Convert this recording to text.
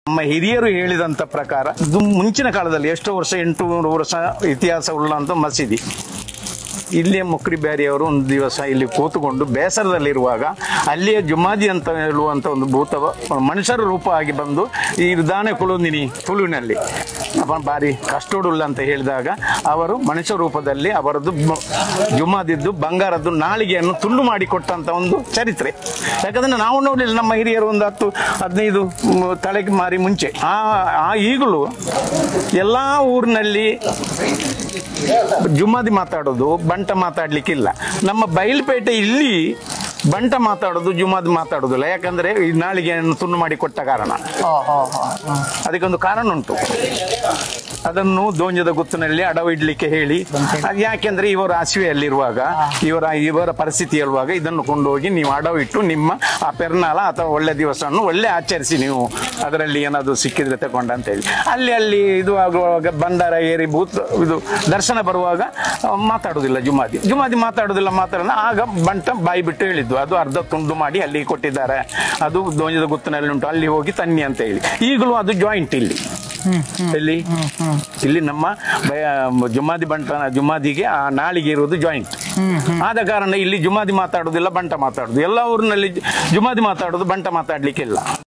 ನಮ್ಮ ಹಿರಿಯರು ಹೇಳಿದಂತ ಪ್ರಕಾರ ಇದು ಮುಂಚಿನ ಕಾಲದಲ್ಲಿ ಎಷ್ಟೋ ವರ್ಷ ಎಂಟುನೂರು ವರ್ಷ ಇತಿಹಾಸ ಉಳ್ಳಂತ ಮಸೀದಿ ಇಲ್ಲಿಯ ಮುಕ್ರಿ ಬ್ಯಾರಿಯವರು ಒಂದು ದಿವಸ ಇಲ್ಲಿ ಕೂತುಕೊಂಡು ಬೇಸರದಲ್ಲಿರುವಾಗ ಅಲ್ಲಿಯ ಜುಮಾದಿ ಅಂತ ಹೇಳುವಂತ ಒಂದು ಭೂತ ಮನುಷ್ಯರ ರೂಪ ಆಗಿ ಬಂದು ಈ ದಾನೆ ಕುಳುಂದಿನಿ ತುಳುವಿನಲ್ಲಿ ಅವ ಬಾರಿ ಕಷ್ಟೋಡುಲ್ಲ ಅಂತ ಹೇಳಿದಾಗ ಅವರು ಮನುಷ್ಯ ರೂಪದಲ್ಲಿ ಅವರದ್ದು ಬ- ಜುಮಾದಿದ್ದು ಬಂಗಾರದ್ದು ನಾಳಿಗೆಯನ್ನು ತುಂಡು ಮಾಡಿ ಕೊಟ್ಟಂತ ಒಂದು ಚರಿತ್ರೆ ಯಾಕಂದ್ರೆ ನಾವು ನೋಡಲಿಲ್ಲ ನಮ್ಮ ಹಿರಿಯರು ಒಂದು ಹತ್ತು ಹದಿನೈದು ಮ್, ತಲೆಗೆ ಮಾರಿ ಮುಂಚೆ ಆ ಆ ಈಗಲೂ ಎಲ್ಲಾ ಊರಿನಲ್ಲಿ ಜುಮ್ಮಾದಿ ಮಾತಾಡೋದು ಬಂಟ ಮಾತಾಡ್ಲಿಕ್ಕಿಲ್ಲ ನಮ್ಮ ಬಯಲ್ಪೇಟೆ ಇಲ್ಲಿ ಬಂಟ ಮಾತಾಡೋದು ಜುಮಾದಿ ಮಾತಾಡೋದಿಲ್ಲ ಯಾಕಂದ್ರೆ ಈ ನಾಳಿಗೆಯನ್ನು ತುಂಡು ಮಾಡಿ ಕೊಟ್ಟ ಕಾರಣ ಓ ಹೋ ಹೋ ಹ್ಮ್. ಅದಕ್ಕೊಂದು ಕಾರಣ ಉಂಟು ಅದನ್ನು ದೋಂಜದ ಗುತ್ತಿನಲ್ಲಿ ಅಡವು ಇಡ್ಲಿಕ್ಕೆ ಹೇಳಿ ಅದು ಯಾಕೆಂದ್ರೆ ಇವರು ಹಸಿವೆಯಲ್ಲಿರುವಾಗ ಇವರ ಇವರ ಪರಿಸ್ಥಿತಿ ಹೇಳುವಾಗ ಇದನ್ನು ಕೊಂಡೋಗಿ ನೀವು ಅಡವು ಇಟ್ಟು ನಿಮ್ಮ ಆ ಪೆರ್ನಾಳ ಅಥವಾ ಒಳ್ಳೆ ದಿವಸವನ್ನು ಒಳ್ಳೆ ಆಚರಿಸಿ ನೀವು ಅದರಲ್ಲಿ ಏನಾದ್ರು ಸಿಕ್ಕಿದ್ರೆ ತಗೊಂಡ ಅಂತ ಹೇಳಿ ಅಲ್ಲಿ ಅಲ್ಲಿ ಇದು ಆಗುವಾಗ ಬಂಡಾರ ಏರಿ ಭೂತ್ ಇದು ದರ್ಶನ ಬರುವಾಗ ಆ, ಮಾತಾಡುದಿಲ್ಲ ಜುಮಾದಿ ಜುಮಾದಿ ಮಾತಾಡುದಿಲ್ಲ ಮಾತಾಡೋಣ ಆಗ ಬಂಟ ಬಾಯಿ ಬಿಟ್ಟು ಹೇಳಿದ್ದು ಅದು ಅರ್ಧ ತುಂಡು ಮಾಡಿ ಅಲ್ಲಿ ಕೊಟ್ಟಿದ್ದಾರೆ ಅದು ದೋಂಜದ ಗುತ್ತಿನಲ್ಲಿ ಉಂಟು ಅಲ್ಲಿ ಹೋಗಿ ತನ್ನಿ ಅಂತ ಹೇಳಿ ಈಗಲೂ ಅದು ಜಾಯಿಂಟ್ ಇಲ್ಲಿ ಇಲ್ಲಿ ಇಲ್ಲಿ ನಮ್ಮ ಬಯ- ಜುಮಾದಿ ಬಂಟ ಜುಮಾದಿಗೆ ಆ ನಾಳಿಗೆ ಇರುವುದು ಜಾಯಿಂಟ್ ಆದ ಕಾರಣ ಇಲ್ಲಿ ಜುಮಾದಿ ಮಾತಾಡುದಿಲ್ಲ ಬಂಟ ಮಾತಾಡುದು ಎಲ್ಲ ಊರಿನಲ್ಲಿ ಜುಮಾದಿ ಮಾತಾಡುದು ಬಂಟ ಮಾತಾಡ್ಲಿಕ್ಕೆ ಇಲ್ಲ